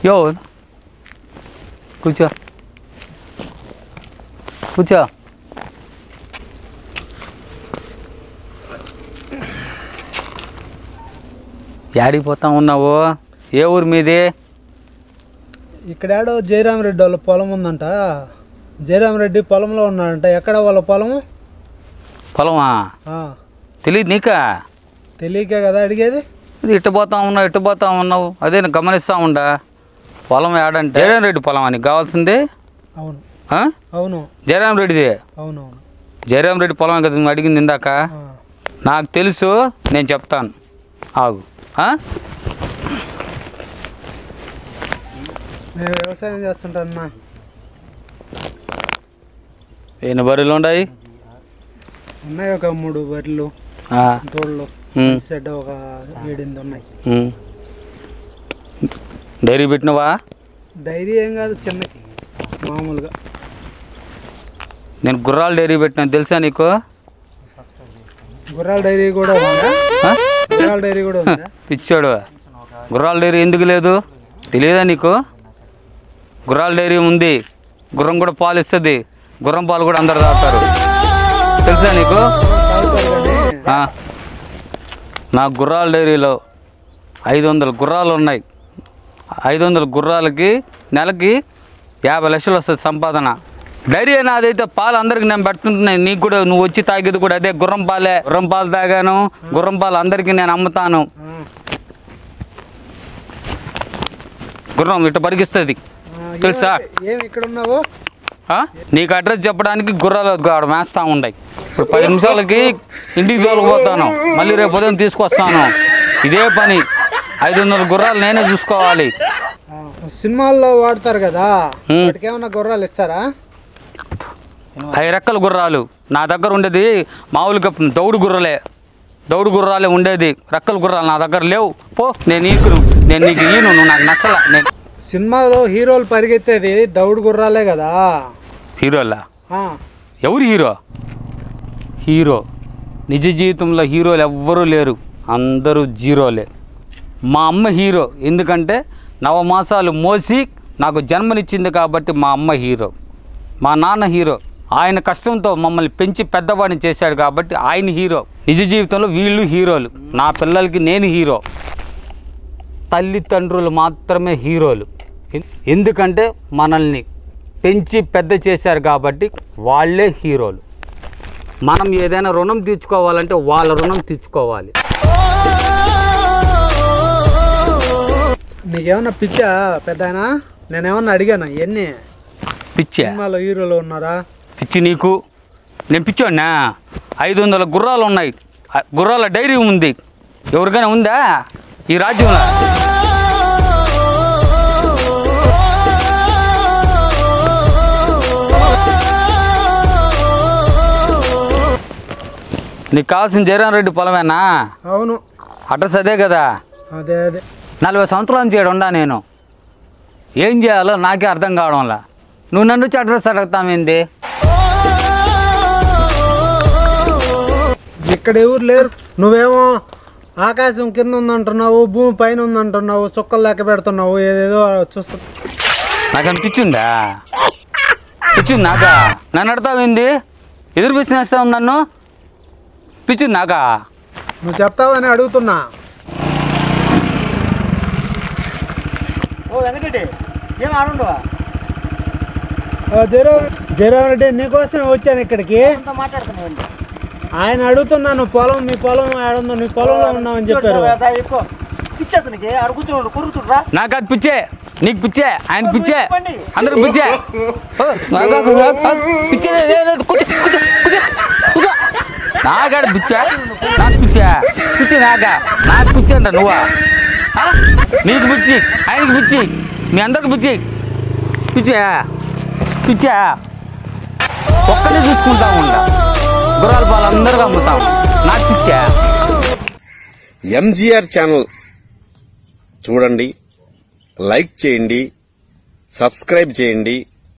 యో కూర్చో కూర్చో యాడికి పోతా ఉన్నావు ఏ ఊరు మీది ఇక్కడేడో జయరామరెడ్డి వాళ్ళ పొలం ఉందంట జయరామరెడ్డి పొలంలో ఉన్నాడంట ఎక్కడ వాళ్ళ పొలము పొలమా ఆ, తెలియదు నీకా తెలియకే కదా అడిగేది ఇది ఇట్టు పోతా ఉన్నావు ఇట్టు పోతా ఉన్నావు అదే నేను గమనిస్తా ఉండా పొలం ఏడంటే జయరాం రెడ్డి పొలం అని కావాల్సింది అవును ఆ? అవును జయరాం రెడ్డిది అవునవును జయరాం రెడ్డి పొలం కదా నువ్వు అడిగింది ఇందాక ఆ, నాకు తెలుసు నేను చెప్తాను ఆగు ఆ? నేను వ్యవసాయం చేస్తుంటానన్నా ఎన్ని బర్రెలు ఉన్నాయి ఉన్నాయి ఒక మూడు బర్రెలు ఆ, తోళ్ళు ఉమ్, సెడ్ ఒక ఏడెనిమిది ఉన్నాయి ఉమ్. డైరీ పెట్టినవా డైరీ ఏం కాదు చిన్నకి మామూలుగా నేను గుర్రాల డైరీ పెట్టినా తెలుసా నీకు గుర్రాల డైరీ కూడా ఉందా ఆ? గుర్రాల డైరీ కూడా ఉందా పిచ్చాడు గుర్రాల డైరీ ఎందుకు లేదు తెలియదా నీకు గుర్రాల డైరీ ఉంది గుర్రం కూడా పాలు ఇస్తుంది గుర్రం పాలు కూడా అందరు తాగుతారు తెలుసా నీకు తాగుతారు కానీ ఆ. నా గుర్రాల డైరీలో ఐదు వందల గుర్రాలు ఉన్నాయి ఐదు వందల గుర్రాలకి నెలకి యాభై లక్షలు వస్తుంది సంపాదన డైరీ అయినా అదైతే పాలు అందరికి నేను పెడుతుంటున్నాయి నీకు కూడా నువ్వు వచ్చి తాగేది కూడా అదే గుర్రం పాలే గుర్రం పాలు తాగాను గుర్రం పాలు అందరికీ నేను అమ్ముతాను ఆ, గుర్రం ఇట్ట పరిగిస్తుంది ఆ, తెలుసా? ఏం- ఏం ఇక్కడ ఉన్నావు ఆ? నీకు అడ్రస్ చెప్పడానికి గుర్రాలు ఆడ మేస్తా ఉన్నాయి ఇప్పుడు పది నిమిషాలకి ఇంటికి తోలుకుపోతాను మళ్ళీ రేపు ఉదయం తీసుకొస్తాను ఇదే పని ఐదు వందల గుర్రాలు నేనే చూసుకోవాలి ఆ, సినిమాల్లో వాడతారు కదా ఉమ్. వాటికి ఏమన్నా గుర్రాలు ఇస్తారా ఐదు రెక్కల గుర్రాలు నా దగ్గర ఉండేది మామూలుగా దౌడు గుర్రలే దౌడు గుర్రాలే ఉండేది రెక్కల గుర్రాలు నా దగ్గర లేవు పో నేను ఈకును నేను నీకు ఈను నువ్వు నాకు నచ్చల నేను సినిమాలో హీరోలు పరిగెత్తేది దౌడు గుర్రాలే కదా హీరోలా ఆ, ఎవరు హీరో హీరో నిజ జీవితంలో హీరోలు ఎవ్వరూ లేరు అందరూ జీరోలే మా అమ్మ హీరో ఎందుకంటే నవమాసాలు మోసి నాకు జన్మనిచ్చింది కాబట్టి మా అమ్మ హీరో మా నాన్న హీరో ఆయన కష్టంతో మమ్మల్ని పెంచి పెద్దవాడిని చేశాడు కాబట్టి ఆయన హీరో నిజ జీవితంలో వీళ్ళు హీరోలు నా పిల్లలకి నేను హీరో తల్లిదండ్రులు మాత్రమే హీరోలు ఎన్- ఎందుకంటే మనల్ని పెంచి పెద్ద చేశారు కాబట్టి వాళ్ళే హీరోలు మనం ఏదైనా రుణం తీర్చుకోవాలంటే వాళ్ళ రుణం తీర్చుకోవాలి నీకేమన్నా పిచ్చా పెద్దాయనా నేనేమన్నా అడిగానా ఎన్ని పిచ్చే సినిమాలో హీరోలు ఉన్నారా పిచ్చి నీకు నేను పిచ్చోడినా ఐదు వందల గుర్రాలు ఉన్నాయి ఆ గుర్రాల డైరీ ఉంది ఎవరికైనా ఉందా ఈ రాజ్యంలో నీకు కావాల్సిన జగన్ రెడ్డి పొలమేనా అవును అడ్రస్ అదే కదా అదే అదే నలభై సంవత్సరాల నుంచి ఈడ ఉండా నేను ఏం చేయాలో నాకే అర్థం కావడంలా నువ్వు నన్ను వచ్చి అడ్రస్ అడుగుతామేంది ఇక్కడ ఎవరు లేరు నువ్వేమో ఆకాశం కింద ఉందంటున్నావు భూమి పైన ఉందంటున్నావు చుక్కలు లెక్క పెడుతున్నావు ఏదేదో చూస్తు నాకు అనిపించిందా పిచ్చింది నాకా నన్ను అడతావేంది ఎదురు పిచ్చినేస్తావు నన్ను పిచ్చింది నాకా నువ్వు చెప్తావని అడుగుతున్నా ఓ వెంకటరెడ్డి ఏం ఆడుండవా ఆ, జయరామ్ జయరామ్ రెడ్డి నీకోసమే వచ్చాను ఇక్కడికి అంత మాట్లాడుతున్నావు ఆయన అడుగుతున్నాను పొలం మీ పొలం ఏడుందో నీ పొలంలో ఉన్నామని చెప్పారు ఎక్కువ పిచ్చేతనికి ఆడ కూర్చోడు కొరుకుతుడ్రా నాకు అది పిచ్చే నీకు పిచ్చే ఆయన పిచ్చే అందరూ పిచ్చే ఓ, నాకు నాకు నాకు పిచ్చే లేదు, లేదు, లేదు, కూర్చో కూర్చో కూర్చో కూర్చో నాకాడ పిచ్చా నాకు పిచ్చా పిచ్చి నాకా నాకు పిచ్చి అంట నువ్వా ఆ? నీకు పిచ్చి ఆయనకి పిచ్చి మీ అందరికి పిచ్చి పిచ్చా పిచ్చా ఒక్కనే చూసుకుంటా ఉంటా గుర్రాల పాలు అందరికీ అమ్ముతాం నాకు పిచ్చా ఎంజీఆర్ ఛానల్ చూడండి లైక్ చేయండి సబ్స్క్రైబ్ చేయండి